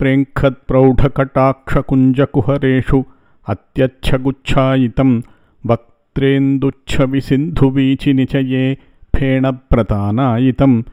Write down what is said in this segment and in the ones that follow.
प्रेङ्खत्प्रौढकटाक्षकुञ्जकुहरेषु अत्यच्छगुच्छायितं वक्त्रेन्दुच्छविसिन्धुवीचिनिचये फेणप्रतानायितं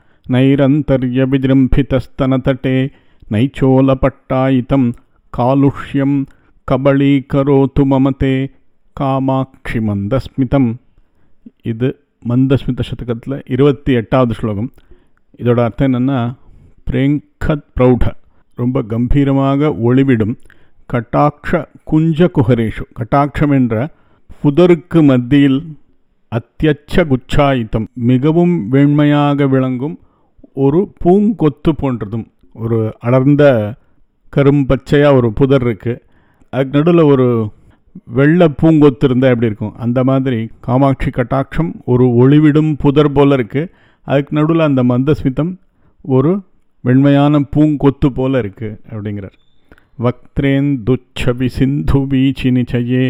नैरन्तर्यविजृम्भितस्तनतटे नैचोलपट्टायितं कालुष्यं कबळीकरोतु ममते காமாட்சி மந்தஸ்மிதம் இது மந்தஸ்மித சதகத்தில் இருபத்தி எட்டாவது ஸ்லோகம் இதோட அர்த்தம் என்னென்னா பிரேங்கத் பிரௌಢ ரொம்ப கம்பீரமாக ஒளிவிடும் கட்டாட்ச குஞ்ச குஹரேஷு கட்டாட்சம் என்ற புதருக்கு மத்தியில் அத்தியச்ச குச்சாயுத்தம் மிகவும் வெண்மையாக விளங்கும் ஒரு பூங்கொத்து போன்றதும் ஒரு அடர்ந்த கரும்பச்சையாக ஒரு புதர் இருக்குது அதுக்கு நடுவில் ஒரு வெள்ளை பூங்கொத்து இருந்தால் எப்படி இருக்கும் அந்த மாதிரி காமாட்சி கட்டாட்சம் ஒரு ஒளிவிடும் புதர் போல இருக்குது அதுக்கு நடுவில் அந்த மந்தஸ்மிதம் ஒரு வெண்மையான பூங்கொத்து போல இருக்குது அப்படிங்கிறார் வக்திரேன் துச்சவி சிந்து வீச்சினி செய்யே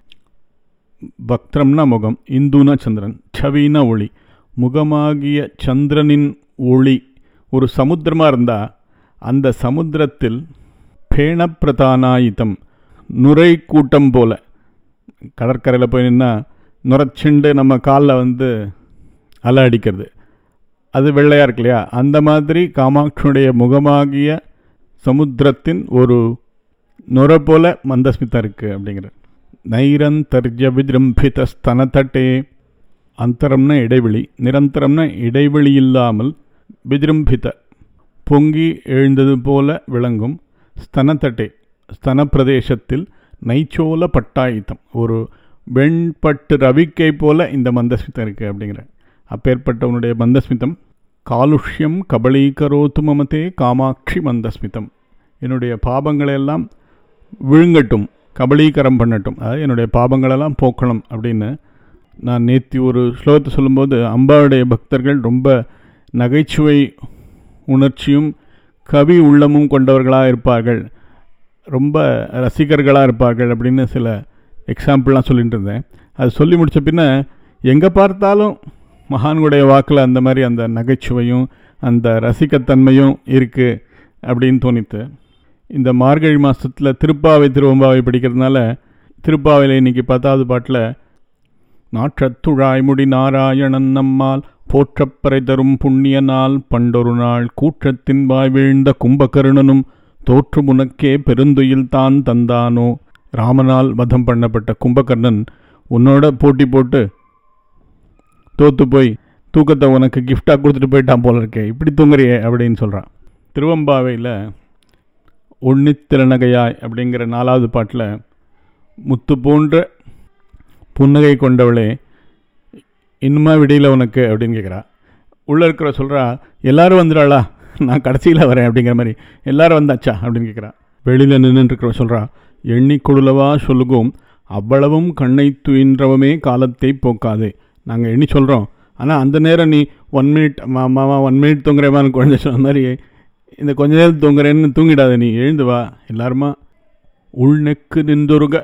வக்திரம்னா முகம் இந்துனா சந்திரன் சவினா ஒளி முகமாகிய சந்திரனின் ஒளி ஒரு சமுத்திரமாக இருந்தால் அந்த சமுத்திரத்தில் பேணப்பிரதானாயித்தம் நுரை கூட்டம் போல கடற்கரையில் போய் நின்னா நுரைச்சிண்டு நம்ம காலில் வந்து அலை அடிக்கிறது அது வெள்ளையாக இருக்கு இல்லையா அந்த மாதிரி காமாட்சியுடைய முகமாகிய சமுத்திரத்தின் ஒரு நுரை போல மந்தஸ்மிதம் இருக்குது அப்படிங்கிற நைரந்தர்ய விஜிரும்பித ஸ்தனத்தட்டே அந்தரம்னா இடைவெளி நிரந்தரம்னா இடைவெளி இல்லாமல் விஜிரும்பித பொங்கி எழுந்தது போல விளங்கும் ஸ்தனத்தட்டே ஸ்தன பிரதேசத்தில் நைச்சோல பட்டாயுத்தம் ஒரு வெண்பட்டு ரவிக்கை போல இந்த மந்தஸ்மிதம் இருக்குது அப்படிங்கிற அப்பேற்பட்டவனுடைய மந்தஸ்மிதம் காலுஷ்யம் கபலீகரோத்து மமத்தே காமாட்சி மந்தஸ்மிதம் என்னுடைய பாபங்களெல்லாம் விழுங்கட்டும் கபலீகரம் பண்ணட்டும் அதாவது என்னுடைய பாபங்களெல்லாம் போக்கணும் அப்படின்னு நான் நேற்று ஒரு ஸ்லோகத்தை சொல்லும்போது அம்பாவுடைய பக்தர்கள் ரொம்ப நகைச்சுவை உணர்ச்சியும் கவி உள்ளமும் கொண்டவர்களாக இருப்பார்கள் ரொம்ப ரசிகர்களாக இருப்பார்கள் அப்படின்னு சில எக்ஸாம்பிள்லாம் சொல்லிட்டு இருந்தேன் அது சொல்லி முடித்த பின்ன எங்கே பார்த்தாலும் மகான்களுடைய வாக்கில் அந்த மாதிரி அந்த நகைச்சுவையும் அந்த ரசிக்கத்தன்மையும் இருக்குது அப்படின்னு தோணித்து இந்த மார்கழி மாதத்தில் திருப்பாவை திருவம்பாவை படிக்கிறதுனால திருப்பாவையில் இன்றைக்கி பத்தாவது பாட்டில் நாற்றத்துழாய்முடி நாராயணன் நம்மால் போற்றப்பறை தரும் புண்ணிய நாள் பண்டொரு நாள் கூற்றத்தின் வாய் வீழ்ந்த கும்பகருணனும் தோற்று உனக்கே பெருந்துயில் தான் தந்தானோ ராமனால் வதம் பண்ணப்பட்ட கும்பகர்ணன் உன்னோட போட்டி போட்டு தோத்து போய் தூக்கத்தை உனக்கு கிஃப்டாக கொடுத்துட்டு போயிட்டான் போல இருக்கே இப்படி தூங்குறியே அப்படின்னு சொல்கிறான் திருவம்பாவையில் ஒன்னித்திறநகையாய் அப்படிங்கிற நாலாவது பாட்டில் முத்து போன்ற புன்னகை கொண்டவளே இன்னுமா விடியல உனக்கு அப்படின்னு கேட்குறா உள்ளே இருக்கிற சொல்கிறா எல்லாரும் வந்துடாளா நான் கடைசியில் வரேன் அப்படிங்கிற மாதிரி எல்லாரும் வந்தாச்சா அப்படின்னு கேட்குறா வெளியில் நின்றுருக்கிற சொல்கிறா எண்ணிக்கொடுலவா சொல்லுகும் அவ்வளவும் கண்ணை துயின்றவமே காலத்தை போக்காது நாங்கள் எண்ணி சொல்கிறோம் ஆனால் அந்த நேரம் நீ ஒன் மினிட் மாமா ஒன் மினிட் தூங்குறேமான்னு குழந்தை சொன்ன மாதிரி இந்த கொஞ்ச நேரம் தூங்குறேன்னு தூங்கிடாத நீ எழுந்து வா எல்லாருமா உள்நெக்கு நின்றுருக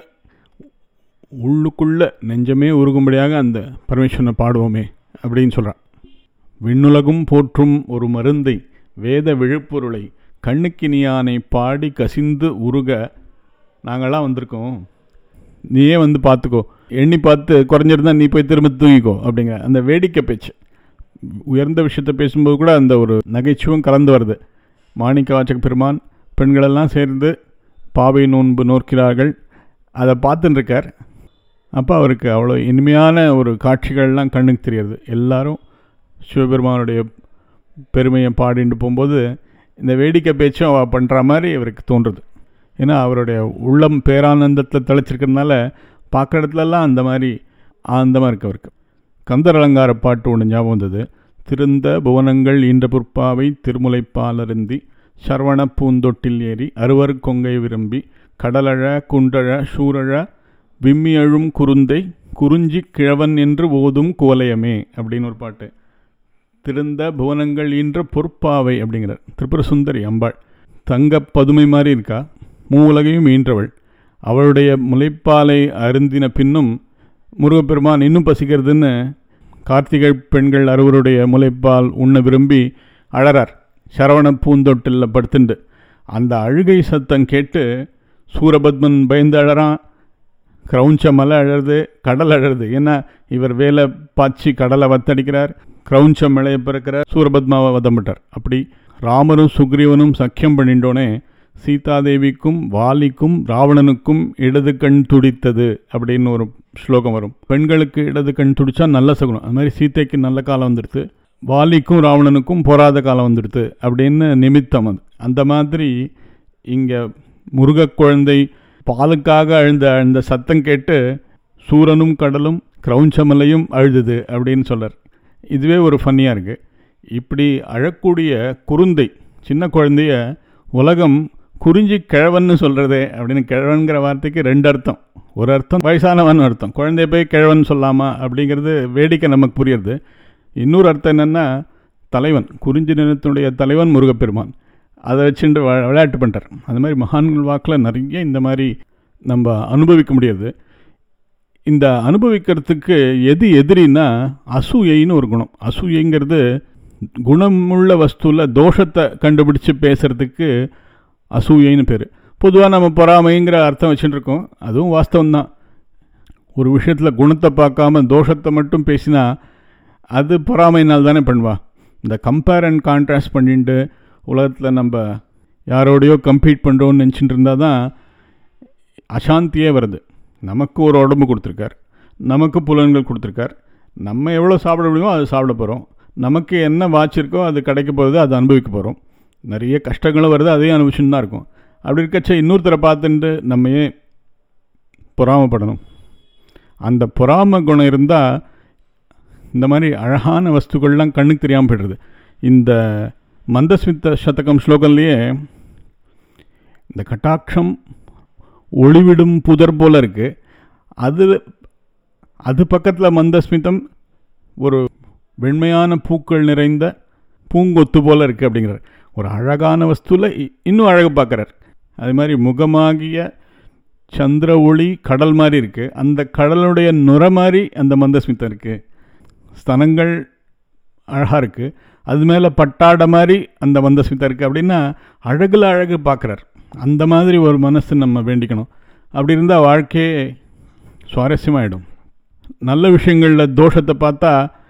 உள்ளுக்குள்ள நெஞ்சமே உருகும்படியாக அந்த பரமேஸ்வரனை பாடுவோமே அப்படின்னு சொல்கிறான் விண்ணுலகும் போற்றும் ஒரு மருந்தை வேத விழுப்பொருளை கண்ணுக்கினியானை பாடி கசிந்து உருக நாங்கள்லாம் வந்திருக்கோம் நீயே வந்து பார்த்துக்கோ எண்ணி பார்த்து குறைஞ்சிருந்தா நீ போய் திரும்ப தூங்கிக்கோ அப்படிங்கிற அந்த வேடிக்கை பேச்சு உயர்ந்த விஷயத்தை பேசும்போது கூட அந்த ஒரு நகைச்சுவும் கலந்து வருது மாணிக்க வாச்சக பெருமான் பெண்களெல்லாம் சேர்ந்து பாவை நோன்பு நோக்கிறார்கள் அதை பார்த்துன்னு இருக்கார் அப்போ அவருக்கு அவ்வளோ இனிமையான ஒரு காட்சிகள்லாம் கண்ணுக்கு தெரியுது எல்லாரும் சிவபெருமானுடைய பெருமையை பாடிட்டு போகும்போது இந்த வேடிக்கை பேச்சும் அவள் பண்ணுற மாதிரி இவருக்கு தோன்றுது ஏன்னா அவருடைய உள்ளம் பேரானந்தத்தில் தெளிச்சிருக்கிறதுனால பார்க்குற இடத்துலலாம் அந்த மாதிரி ஆனந்தமாக இருக்கு அவருக்கு கந்தர் அலங்கார பாட்டு ஒன்று ஞாபகம் வந்தது திருந்த புவனங்கள் ஈன்ற புற்பாவை திருமுலைப்பாலருந்தி சரவண பூந்தொட்டில் ஏறி அறுவர் கொங்கை விரும்பி கடலழ குண்டழ சூரழ விம்மியழும் குருந்தை குறிஞ்சி கிழவன் என்று ஓதும் குவலயமே அப்படின்னு ஒரு பாட்டு திருந்த புவனங்கள் ஈன்ற பொற்பாவை அப்படிங்கிறார் திரிபுர சுந்தரி அம்பாள் தங்க பதுமை மாதிரி இருக்கா மூவுலகையும் ஈன்றவள் அவளுடைய முளைப்பாலை அருந்தின பின்னும் முருகப்பெருமான் இன்னும் பசிக்கிறதுன்னு கார்த்திகை பெண்கள் அறுவருடைய முளைப்பால் உண்ண விரும்பி அழறார் சரவண பூந்தொட்டில் படுத்துண்டு அந்த அழுகை சத்தம் கேட்டு சூரபத்மன் பயந்து அழறான் கிரௌஞ்ச மலை அழறது கடல் அழறது ஏன்னா இவர் வேலை பாய்ச்சி கடலை வத்தடிக்கிறார் கிரௌஞ்ச மலையை பிறக்கிறார் சூரபத்மாவை வதம்பிட்டார் அப்படி ராமரும் சுக்ரீவனும் சக்கியம் பண்ணிட்டோனே சீதாதேவிக்கும் வாலிக்கும் ராவணனுக்கும் இடது கண் துடித்தது அப்படின்னு ஒரு ஸ்லோகம் வரும் பெண்களுக்கு இடது கண் துடிச்சா நல்ல சகுனம் அது மாதிரி சீதைக்கு நல்ல காலம் வந்துடுது வாலிக்கும் ராவணனுக்கும் போராத காலம் வந்துடுது அப்படின்னு நிமித்தம் அது அந்த மாதிரி இங்கே முருகக் குழந்தை பாலுக்காக அழுந்த அந்த சத்தம் கேட்டு சூரனும் கடலும் கிரௌஞ்சமலையும் அழுதுது அப்படின்னு சொல்கிறார் இதுவே ஒரு ஃபன்னியாக இருக்குது இப்படி அழக்கூடிய குருந்தை சின்ன குழந்தைய உலகம் குறிஞ்சி கிழவன்னு சொல்கிறதே அப்படின்னு கிழவன்கிற வார்த்தைக்கு ரெண்டு அர்த்தம் ஒரு அர்த்தம் வயசானவன் அர்த்தம் குழந்தைய போய் கிழவன் சொல்லாமா அப்படிங்கிறது வேடிக்கை நமக்கு புரியுறது இன்னொரு அர்த்தம் என்னென்னா தலைவன் குறிஞ்சி நிலத்தினுடைய தலைவன் முருகப்பெருமான் அதை வச்சுட்டு விளையாட்டு பண்ணிட்டார் அது மாதிரி மகான்கள் வாக்கில் நிறைய இந்த மாதிரி நம்ம அனுபவிக்க முடியாது இந்த அனுபவிக்கிறதுக்கு எது எதிரின்னா அசூயைன்னு ஒரு குணம் அசூயைங்கிறது குணமுள்ள வஸ்துவில் தோஷத்தை கண்டுபிடிச்சு பேசுகிறதுக்கு அசூயைன்னு பேர் பொதுவாக நம்ம பொறாமைங்கிற அர்த்தம் வச்சுட்டு இருக்கோம் அதுவும் வாஸ்தவம் தான் ஒரு விஷயத்தில் குணத்தை பார்க்காம தோஷத்தை மட்டும் பேசினா அது பொறாமைனால் தானே பண்ணுவா இந்த கம்பேர் அண்ட் கான்ட்ராஸ்ட் பண்ணிட்டு உலகத்தில் நம்ம யாரோடையோ கம்பீட் பண்ணுறோன்னு நினச்சிட்டு இருந்தால் தான் அசாந்தியே வருது நமக்கு ஒரு உடம்பு கொடுத்துருக்கார் நமக்கு புலன்கள் கொடுத்துருக்கார் நம்ம எவ்வளோ சாப்பிட முடியுமோ அது சாப்பிட போகிறோம் நமக்கு என்ன வாச்சிருக்கோ அது கிடைக்க போகுது அதை அனுபவிக்க போகிறோம் நிறைய கஷ்டங்களும் வருது அதையும் அனுபவிச்சுன்னு தான் இருக்கும் அப்படி இருக்கச்ச இன்னொருத்தரை பார்த்துட்டு நம்ம ஏன் பொறாமப்படணும் அந்த பொறாம குணம் இருந்தால் இந்த மாதிரி அழகான வஸ்துக்கள்லாம் கண்ணுக்கு தெரியாமல் போய்டுறது இந்த மந்தஸ்மித்த சதகம் ஸ்லோகன்லேயே இந்த கட்டாட்சம் ஒளிவிடும் புதர் போல் இருக்குது அது அது பக்கத்தில் மந்தஸ்மிதம் ஒரு வெண்மையான பூக்கள் நிறைந்த பூங்கொத்து போல் இருக்குது அப்படிங்கிறார் ஒரு அழகான வஸ்துவில் இன்னும் அழகு பார்க்குறார் அது மாதிரி முகமாகிய சந்திர ஒளி கடல் மாதிரி இருக்குது அந்த கடலுடைய நுர மாதிரி அந்த மந்தஸ்மிதம் இருக்குது ஸ்தனங்கள் அழகாக இருக்குது அது மேலே பட்டாட மாதிரி அந்த மந்தஸ்மிதம் இருக்குது அப்படின்னா அழகில் அழகு பார்க்குறார் அந்த மாதிரி ஒரு மனசு நம்ம வேண்டிக்கணும் அப்படி இருந்தால் வாழ்க்கையே சுவாரஸ்யமாகிடும் நல்ல விஷயங்களில் தோஷத்தை பார்த்தா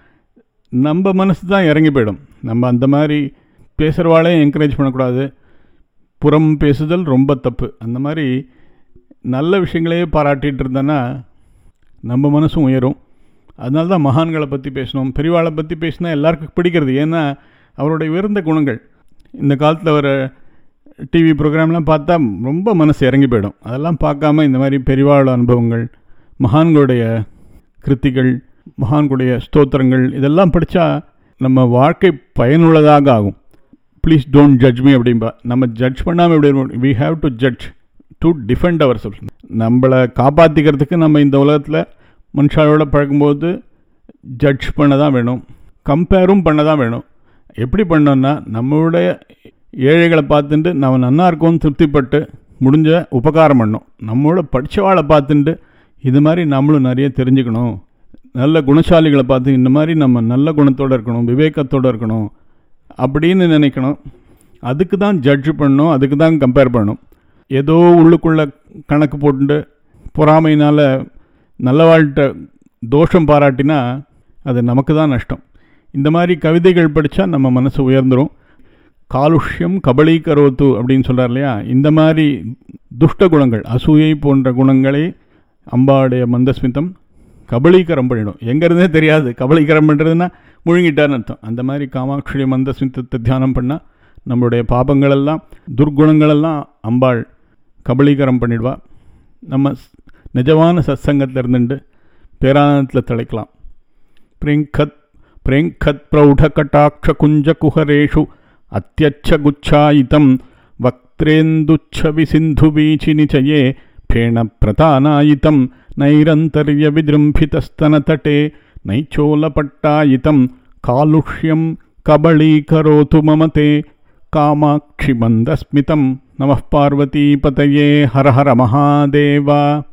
நம்ம மனசு தான் இறங்கி போயிடும் நம்ம அந்த மாதிரி பேசுகிறவாளையும் என்கரேஜ் பண்ணக்கூடாது புறம் பேசுதல் ரொம்ப தப்பு அந்த மாதிரி நல்ல விஷயங்களையே பாராட்டிகிட்டு இருந்தோன்னா நம்ம மனசும் உயரும் அதனால தான் மகான்களை பற்றி பேசணும் பெரியவாளை பற்றி பேசினா எல்லாருக்கும் பிடிக்கிறது ஏன்னா அவருடைய உயர்ந்த குணங்கள் இந்த காலத்தில் வர டிவி ப்ரோக்ராம்லாம் பார்த்தா ரொம்ப மனசு இறங்கி போயிடும் அதெல்லாம் பார்க்காம இந்த மாதிரி பெரிவாழ் அனுபவங்கள் மகான்களுடைய கிருத்திகள் மகான்களுடைய ஸ்தோத்திரங்கள் இதெல்லாம் படித்தா நம்ம வாழ்க்கை பயனுள்ளதாக ஆகும் ப்ளீஸ் டோன்ட் ஜட்ஜ் மீ அப்படின்பா நம்ம ஜட்ஜ் பண்ணாமல் எப்படி we have to judge to defend our self நம்மளை காப்பாற்றிக்கிறதுக்கு நம்ம இந்த உலகத்தில் மனுஷாலோட பழகும்போது ஜட்ஜ் பண்ண தான் வேணும் கம்பேரும் பண்ண தான் வேணும் எப்படி பண்ணோன்னா நம்மளுடைய ஏழைகளை பார்த்துட்டு நம்ம நன்னா இருக்கோன்னு திருப்திப்பட்டு முடிஞ்ச உபகாரம் பண்ணணும் நம்மளோட படித்தவாளை பார்த்துட்டு இது மாதிரி நம்மளும் நிறைய தெரிஞ்சுக்கணும் நல்ல குணசாலிகளை பார்த்து இந்த மாதிரி நம்ம நல்ல குணத்தோடு இருக்கணும் விவேகத்தோடு இருக்கணும் அப்படின்னு நினைக்கணும் அதுக்கு தான் ஜட்ஜ் பண்ணணும் அதுக்கு தான் கம்பேர் பண்ணணும் ஏதோ உள்ளுக்குள்ளே கணக்கு போட்டு பொறாமையினால் நல்ல வாழ்கிட்ட தோஷம் பாராட்டினா அது நமக்கு தான் நஷ்டம் இந்த மாதிரி கவிதைகள் படித்தா நம்ம மனசு உயர்ந்துடும் காலுஷ்யம் கபலீகரோத்து அப்படின்னு சொல்கிறார் இல்லையா இந்த மாதிரி துஷ்ட குணங்கள் அசூயை போன்ற குணங்களை அம்பாவுடைய மந்தஸ்மிதம் கபலீகரம் பண்ணிடும் எங்கேருந்தே தெரியாது கபலீகரம் பண்ணுறதுன்னா முழுங்கிட்டான்னு அர்த்தம் அந்த மாதிரி காமாட்சியுடைய மந்தஸ்மிதத்தை தியானம் பண்ணால் நம்மளுடைய பாபங்களெல்லாம் துர்குணங்களெல்லாம் அம்பாள் கபலீகரம் பண்ணிடுவா நம்ம நிஜமான சத்சங்கத்தில் இருந்துட்டு பேரானத்தில் திளைக்கலாம் பிரிங்கத் பிரிங்கத் பிரௌಢ குஞ்ச குஹரேஷு अत्यच्छगुच्छायितं वक्त्रेन्दुच्छविसिन्धुवीचिनिचये फेणप्रतानायितं नैरन्तर्यविजृम्भितस्तनतटे नैचोलपट्टायितं कालुष्यं कबळीकरोतु मम ते कामाक्षिमन्दस्मितं नमः पार्वतीपतये हर हर महादेव